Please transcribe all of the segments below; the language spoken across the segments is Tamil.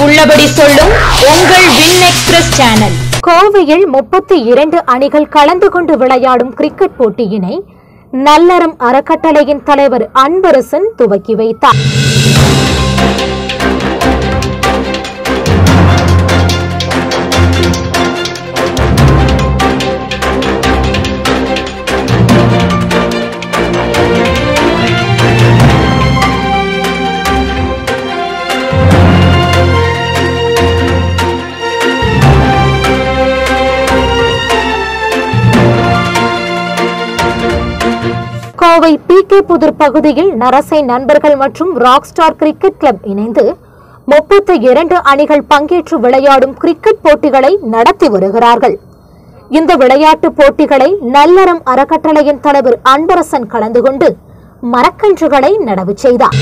உள்ளபடி சொல்லும் உங்கள் வின் எக்ஸ்பிரஸ் சேனல் கோவையில் முப்பத்தி இரண்டு அணிகள் கலந்து கொண்டு விளையாடும் கிரிக்கெட் போட்டியினை நல்லறம் அறக்கட்டளையின் தலைவர் அன்பரசன் துவக்கி வைத்தார் கோவை பி கே புதூர் பகுதியில் நரசை நண்பர்கள் மற்றும் ராக் ஸ்டார் கிரிக்கெட் கிளப் இணைந்து முப்பத்தி இரண்டு அணிகள் பங்கேற்று விளையாடும் கிரிக்கெட் போட்டிகளை நடத்தி வருகிறார்கள் இந்த விளையாட்டுப் போட்டிகளை நல்லறம் அறக்கட்டளையின் தலைவர் அன்பரசன் கலந்து கொண்டு மரக்கன்றுகளை நடவு செய்தார்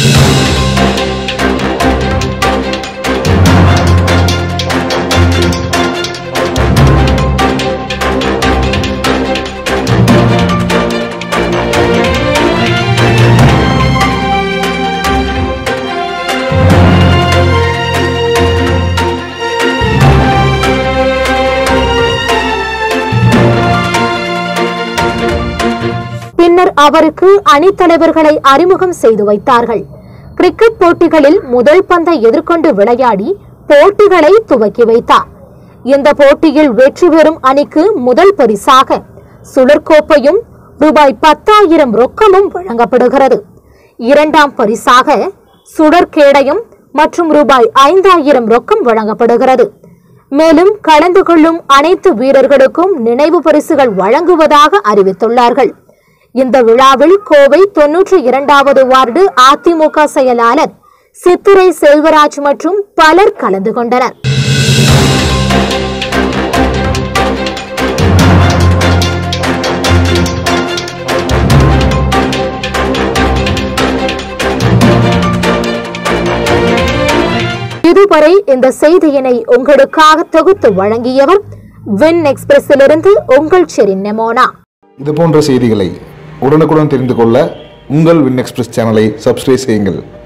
பின்னர் அவருக்கு அணித்தலைவர்களை அறிமுகம் செய்து வைத்தார்கள் கிரிக்கெட் போட்டிகளில் முதல் பந்தை எதிர்கொண்டு விளையாடி போட்டிகளை துவக்கி வைத்தார் இந்த போட்டியில் வெற்றி பெறும் அணிக்கு முதல் பரிசாக சுழற்கோப்பையும் ரூபாய் பத்தாயிரம் ரொக்கமும் வழங்கப்படுகிறது இரண்டாம் பரிசாக சுடற்கேடயம் மற்றும் ரூபாய் ஐந்தாயிரம் ரொக்கம் வழங்கப்படுகிறது மேலும் கலந்து கொள்ளும் அனைத்து வீரர்களுக்கும் நினைவு பரிசுகள் வழங்குவதாக அறிவித்துள்ளார்கள் இந்த விழாவில் கோவை தொன்னூற்றி இரண்டாவது வார்டு அதிமுக செயலாளர் சித்திரை செல்வராஜ் மற்றும் பலர் கலந்து கொண்டனர் இதுவரை இந்த செய்தியினை உங்களுக்காக தொகுத்து வழங்கியவர் வின் எக்ஸ்பிரஸிலிருந்து உங்கள் செரின் நெமோனா இது போன்ற செய்திகளை உடனுக்குடன் தெரிந்து கொள்ள உங்கள் வின் எக்ஸ்பிரஸ் சேனலை சப்ஸ்கிரைப் செய்யுங்கள்